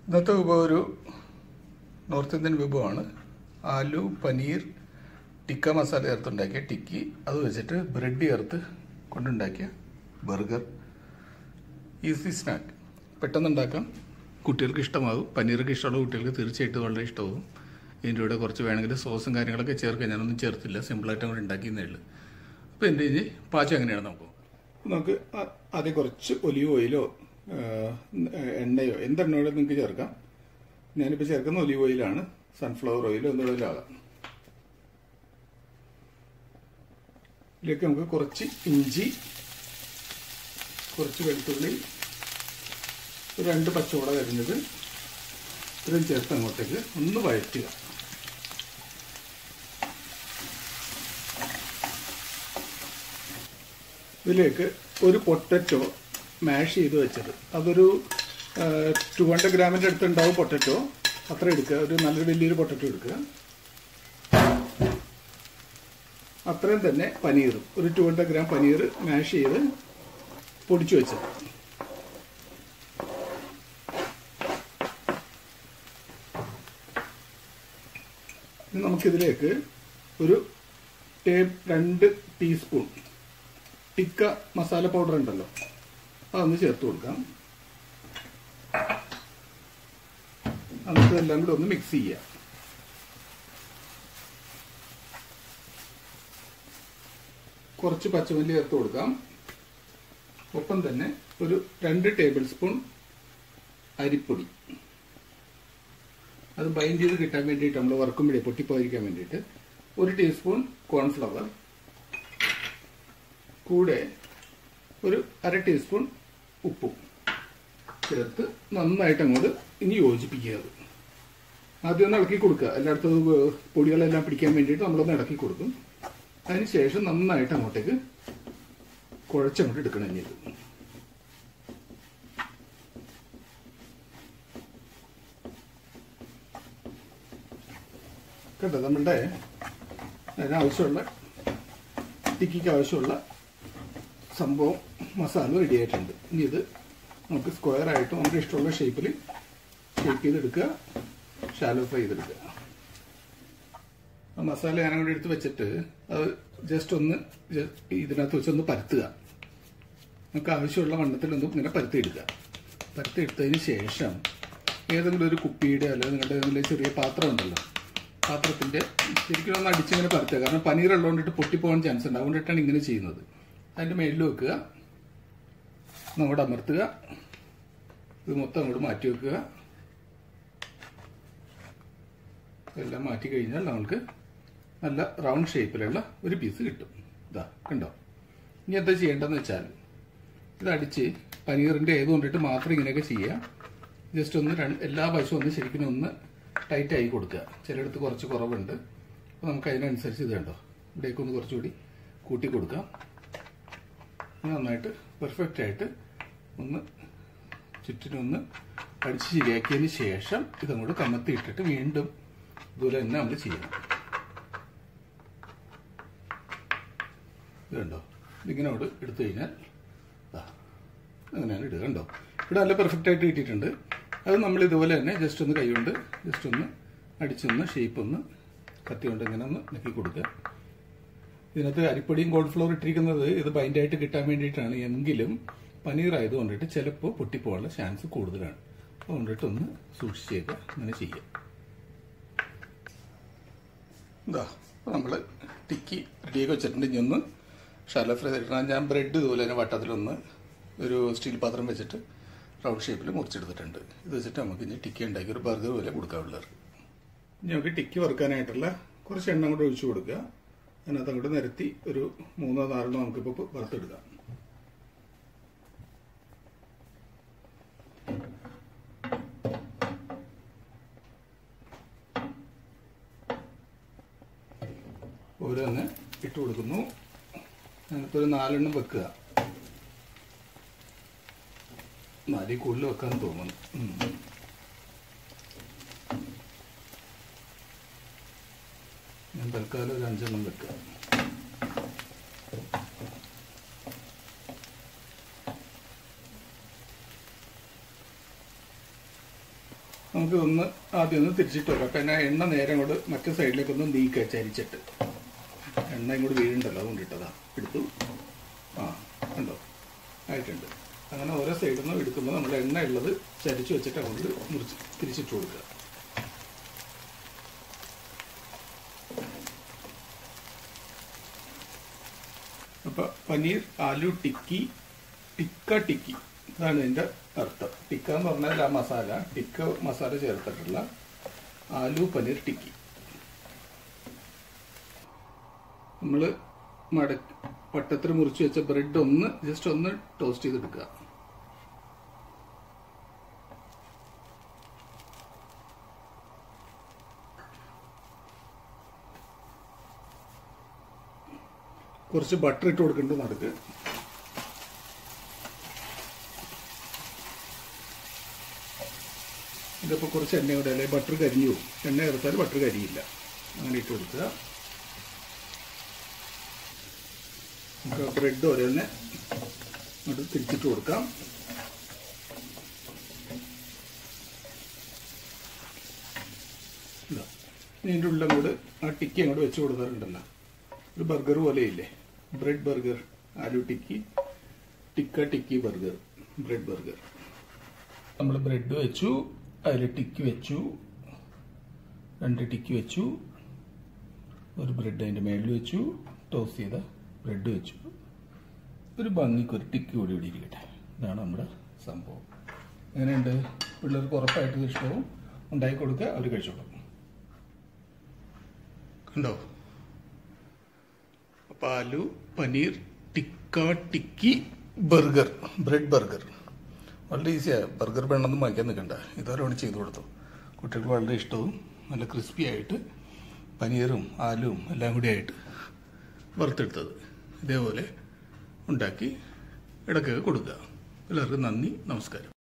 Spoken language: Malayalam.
ഇന്നത്തെ വിഭവം ഒരു നോർത്ത് ഇന്ത്യൻ വിഭവമാണ് ആലു പനീർ ടിക്ക മസാല ചേർത്തുണ്ടാക്കിയ ടിക്കി അത് വെച്ചിട്ട് ബ്രെഡ് ചേർത്ത് കൊണ്ടുണ്ടാക്കിയ ബർഗർ ഈസി സ്നാക്ക് പെട്ടെന്ന് ഉണ്ടാക്കാം കുട്ടികൾക്ക് ഇഷ്ടമാകും പനീർക്ക് ഇഷ്ടമുള്ള കുട്ടികൾക്ക് തീർച്ചയായിട്ടും വളരെ ഇഷ്ടമാകും ഇതിൻ്റെ കൂടെ കുറച്ച് വേണമെങ്കിൽ സോസും കാര്യങ്ങളൊക്കെ ചേർക്കാം ഞാനൊന്നും ചേർത്തില്ല സിമ്പിളായിട്ട് അങ്ങോട്ട് ഉണ്ടാക്കിയെന്നേ ഉള്ളൂ അപ്പോൾ എൻ്റെ ഇനി പാചകം എങ്ങനെയാണ് നമുക്ക് നമുക്ക് ആ- ആദ്യം കുറച്ച് ഒലിവ് ഓയിലോ ആ, എണ്ണയോ എന്തെണ്ണയോ നിങ്ങൾക്ക് ചേർക്കാം ഞാനിപ്പോൾ ചേർക്കുന്ന ഒലിവ് ഓയിലാണ് സൺഫ്ലവർ ഓയിലോ എന്തെങ്കിലുമാകാം ഇതിലേക്ക് നമുക്ക് കുറച്ച് ഇഞ്ചി കുറച്ച് വെളുത്തുള്ളി ഒരു രണ്ട് പച്ചമുളക് അരിഞ്ഞത് ഇത്രയും ചേർത്ത് അങ്ങോട്ടേക്ക് ഒന്ന് വഴറ്റുക ഇതിലേക്ക് ഒരു പൊട്ടറ്റോ മാഷ് ചെയ്ത് വെച്ചത് അതൊരു ടു ഹൺഡ്രഡ് ഗ്രാമിൻ്റെ അടുത്ത് ഉണ്ടാവും പൊട്ടറ്റോ അത്ര എടുക്കുക ഒരു നല്ലൊരു വലിയൊരു പൊട്ടറ്റോ എടുക്കുക അത്രയും തന്നെ പനീർ ഒരു ടു ഹൺഡ്രഡ് ഗ്രാം പനീർ മാഷ് ചെയ്ത് പൊടിച്ചു വെച്ചത് ഇനി നമുക്കിതിലേക്ക് ഒരു ടേബ് രണ്ട് ടീസ്പൂൺ ടിക്ക മസാല പൗഡർ ഉണ്ടല്ലോ അതൊന്ന് ചേർത്ത് കൊടുക്കാം എന്നിട്ട് എല്ലാം കൂടെ ഒന്ന് മിക്സ് ചെയ്യാം കുറച്ച് പച്ചമല്ലി ചേർത്ത് കൊടുക്കാം ഒപ്പം തന്നെ ഒരു രണ്ട് ടേബിൾ സ്പൂൺ അരിപ്പൊടി അത് ബൈൻഡ് ചെയ്ത് കിട്ടാൻ വേണ്ടിയിട്ട് നമ്മൾ വറുക്കുമ്പോഴേ പൊട്ടിപ്പോയിരിക്കാൻ വേണ്ടിയിട്ട് ഒരു ടീസ്പൂൺ കോൺഫ്ലവർ കൂടെ ഒരു അര ടീസ്പൂൺ ഉപ്പും ചേർത്ത് നന്നായിട്ട് അങ്ങോട്ട് ഇനി യോജിപ്പിക്കുക അത് ആദ്യം ഒന്ന് ഇളക്കി കൊടുക്കുക എല്ലായിടത്തും പൊടികളെല്ലാം പിടിക്കാൻ വേണ്ടിയിട്ട് നമ്മളൊന്ന് ഇളക്കി കൊടുക്കും അതിന് ശേഷം നന്നായിട്ട് അങ്ങോട്ടേക്ക് കുഴച്ചങ്ങോട്ട് എടുക്കണം ഇനി ഇത് കേട്ടോ നമ്മളുടെ അതിനാവശ്യമുള്ള ടിക്കിക്ക് ആവശ്യമുള്ള സംഭവം മസാല റെഡി ആയിട്ടുണ്ട് ഇനി ഇത് നമുക്ക് സ്ക്വയർ ആയിട്ട് നമുക്ക് ഇഷ്ടമുള്ള ഷേപ്പിൽ ഷേപ്പ് ചെയ്തെടുക്കുക ഷാലോ ഫ്രൈ ചെയ്തെടുക്കുക ആ മസാല ഞാൻ അങ്ങോട്ട് എടുത്ത് വെച്ചിട്ട് അത് ജസ്റ്റ് ഒന്ന് ജ- ഇതിനകത്ത് വെച്ചൊന്ന് പരത്തുക നമുക്ക് ആവശ്യമുള്ള വണ്ണത്തിലൊന്ന് ഇങ്ങനെ പരത്തിയെടുക്കുക പരത്തിയെടുത്തതിന് ശേഷം ഏതെങ്കിലും ഒരു കുപ്പിയുടെ അല്ലെങ്കിൽ നിങ്ങളുടെ ഏതെങ്കിലും ചെറിയ പാത്രം ഉണ്ടല്ലോ പാത്രത്തിന്റെ ശരിക്കും ഒന്ന് അടിച്ചിങ്ങനെ പരത്തുക കാരണം പനീർ ഉള്ളതുകൊണ്ടിട്ട് പൊട്ടിപ്പോകാൻ ചാൻസ് ഉണ്ട് അതുകൊണ്ടിട്ടാണ് ഇങ്ങനെ ചെയ്യുന്നത് അതിന്റെ മേളിൽ വെക്കുക അങ്ങോട്ട് അമർത്തുക ഇത് മൊത്തം അങ്ങോട്ട് മാറ്റി വെക്കുക എല്ലാം മാറ്റി കഴിഞ്ഞാൽ നമുക്ക് നല്ല റൗണ്ട് ഷേപ്പിലുള്ള ഒരു പീസ് കിട്ടും ഇതാ കണ്ടോ ഇനി എന്താ ചെയ്യേണ്ടതെന്ന് വെച്ചാൽ ഇത് അടിച്ച് പനീറിന്റെ ഏത് കൊണ്ടിട്ട് മാത്രം ഇങ്ങനെയൊക്കെ ചെയ്യുക ജസ്റ്റ് ഒന്ന് രണ്ട് എല്ലാ വശവും ഒന്ന് ശരിക്കും ഒന്ന് ടൈറ്റ് ആയി കൊടുക്കുക ചിലയിടത്ത് കുറച്ച് കുറവുണ്ട് അപ്പോൾ നമുക്ക് അതിനനുസരിച്ച് ഇത് കണ്ടോ ഇവിടേക്ക് ഒന്ന് കുറച്ചുകൂടി കൂട്ടി കൊടുക്കാം നന്നായിട്ട് പെർഫെക്റ്റ് ആയിട്ട് ഒന്ന് ചുറ്റിനൊന്ന് അടിച്ച് ശരിയാക്കിയതിന് ശേഷം ഇതങ്ങോട്ട് കമത്തി ഇട്ടിട്ട് വീണ്ടും ഇതുപോലെ തന്നെ നമ്മൾ ചെയ്യണം ഇത് കണ്ടോ ഇതിങ്ങനെ അവിടെ എടുത്തു കഴിഞ്ഞാൽ ദാ, അങ്ങനെയാണ് ഇടുക കണ്ടോ ഇവിടെ നല്ല പെർഫെക്റ്റ് ആയിട്ട് കിട്ടിയിട്ടുണ്ട് അത് നമ്മൾ ഇതുപോലെ തന്നെ ജസ്റ്റ് ഒന്ന് കൈകൊണ്ട് ജസ്റ്റ് ഒന്ന് അടിച്ചൊന്ന് ഷേപ്പ് ഒന്ന് കത്തി കൊണ്ട് ഇങ്ങനെ ഒന്ന് നക്കി കൊടുക്കുക ഇതിനകത്ത് അരിപ്പൊടിയും കോൺഫ്ലോർ ഇട്ടിരിക്കുന്നത് ഇത് ബൈൻഡായിട്ട് കിട്ടാൻ വേണ്ടിയിട്ടാണ് എങ്കിലും പനീർ ആയതുകൊണ്ടിട്ട് ചിലപ്പോൾ പൊട്ടിപ്പോകാനുള്ള ചാൻസ് കൂടുതലാണ് അതുകൊണ്ടിട്ട് ഒന്ന് സൂക്ഷിച്ചേക്കുക അങ്ങനെ ചെയ്യുക ഇതാ നമ്മൾ ടിക്കി റെഡിയാക്കി വെച്ചിട്ടുണ്ട് ഇനി ഒന്ന് ഷാലോ ഫ്രൈ ചെയ്തിട്ടാണ് ഞാൻ ബ്രെഡ് ഇതുപോലെ തന്നെ വട്ടത്തിലൊന്ന് ഒരു സ്റ്റീൽ പാത്രം വെച്ചിട്ട് റൗണ്ട് ഷേപ്പിൽ മുറിച്ചെടുത്തിട്ടുണ്ട് ഇത് വെച്ചിട്ട് നമുക്ക് ഇനി ടിക്കി ഉണ്ടാക്കി ഒരു ബർഗർ പോലെ കൊടുക്കാം പിള്ളേർക്ക് ഇനി നമുക്ക് ടിക്കി വറുക്കാനായിട്ടുള്ള കുറച്ച് എണ്ണ കൂടെ ഒഴിച്ചു കൊടുക്കുക അതിനകത്ത് അങ്ങോട്ട് നിരത്തി ഒരു മൂന്നോ നാലെണ്ണോ നമുക്കിപ്പോൾ വറുത്തെടുക്കാം ഓരോന്ന് ഇട്ട് കൊടുക്കുന്നു അതിനകത്ത് ഒരു നാലെണ്ണം വെക്കുക നാലിൽ കൂടുതൽ വെക്കാൻ തോന്നുന്നു ഉം. ഞാൻ തൽക്കാലം ഒരു അഞ്ചെണ്ണം വെക്കുക നമുക്ക് ഒന്ന് ആദ്യം ഒന്ന് തിരിച്ചിട്ട് വെക്കാം പിന്നെ എണ്ണ നേരെ അങ്ങോട്ട് മറ്റേ സൈഡിലേക്ക് ഒന്ന് നീക്കുക ചരിച്ചിട്ട് എണ്ണ ഇങ്ങോട്ട് വീഴുണ്ടല്ലോ അതുകൊണ്ട് ഇട്ടതാ എടുത്തു ആ ഉണ്ടോ ആയിട്ടുണ്ട് അങ്ങനെ ഓരോ സൈഡിൽ നിന്നും എടുക്കുമ്പോൾ നമ്മൾ എണ്ണ ഉള്ളത് ചരിച്ച് വെച്ചിട്ട് അങ്ങോട്ട് മുറിച്ച് തിരിച്ചിട്ട് കൊടുക്കുക അപ്പോൾ പനീർ ആലു ടിക്കി ടിക്ക ടിക്കി ഇതാണ് ഇതിൻ്റെ അർത്ഥം ടിക്ക എന്ന് പറഞ്ഞാൽ ആ മസാല ടിക്ക മസാല ചേർത്തിട്ടുള്ള ആലു പനീർ ടിക്കി നമ്മൾ മടക്കി വട്ടത്തിൽ മുറിച്ച് വെച്ച ബ്രെഡ് ഒന്ന് ജസ്റ്റ് ഒന്ന് ടോസ്റ്റ് ചെയ്തെടുക്കുക കുറച്ച് ബട്ടർ ഇട്ട് കൊടുക്കേണ്ടത് നടുക്ക് ഇതിപ്പോൾ കുറച്ച് എണ്ണ കൂടെ അല്ലെങ്കിൽ ബട്ടർ കരിഞ്ഞു പോകും എണ്ണ ചേർത്താൽ ബട്ടർ കരിയില്ല അങ്ങനെ ഇട്ട് കൊടുക്കുക നമുക്ക് ബ്രെഡ് ഓരോന്നെ അങ്ങോട്ട് തിരിച്ചിട്ട് കൊടുക്കാം ഇതാ. ഇനി ഇതിൻ്റെ ഉള്ളിൽ അങ്ങോട്ട് ആ ടിക്കി അങ്ങോട്ട് വെച്ച് കൊടുക്കാറുണ്ടല്ലോ ഒരു ബർഗർ പോലെയില്ലേ bread burger aloo tikki tikka tikki burger bread burger നമ്മൾ ബ്രെഡ് വെച്ചു അതിൽ ടിക്കി വെച്ചു രണ്ട് ടിക്കി വെച്ചു ഒരു ബ്രെഡ് അതിൻ്റെ മേളിൽ വെച്ചു ടോസ്റ്റ് ചെയ്ത ബ്രെഡ് വെച്ചു ഒരു ഭംഗിക്ക് ഒരു ടിക്കി കൂടി ഇവിടെ ഇരിക്കട്ടെ ഇതാണ് നമ്മുടെ സംഭവം എങ്ങനെയുണ്ട് പിള്ളേർക്ക് ഉറപ്പായിട്ട് ഇത് ഇഷ്ടവും ഉണ്ടാക്കി കൊടുക്കുക അവർ കഴിച്ചോളും കണ്ടോ അപ്പോൾ aloo paneer tikka tikki burger bread burger വളരെ ഈസിയാണ് ബർഗർ വേണമെന്ന് വാങ്ങിക്കാൻ നിൽക്കണ്ട ഇതോരോട് ചെയ്തു കൊടുത്തു കുട്ടികൾക്ക് വളരെ ഇഷ്ടവും നല്ല ക്രിസ്പി ആയിട്ട് പനീറും ആലുവും എല്ലാം കൂടി ആയിട്ട് വറുത്തെടുത്തത് ഇതേപോലെ ഉണ്ടാക്കി ഇടയ്ക്കൊക്കെ കൊടുക്കുക എല്ലാവർക്കും നന്ദി നമസ്കാരം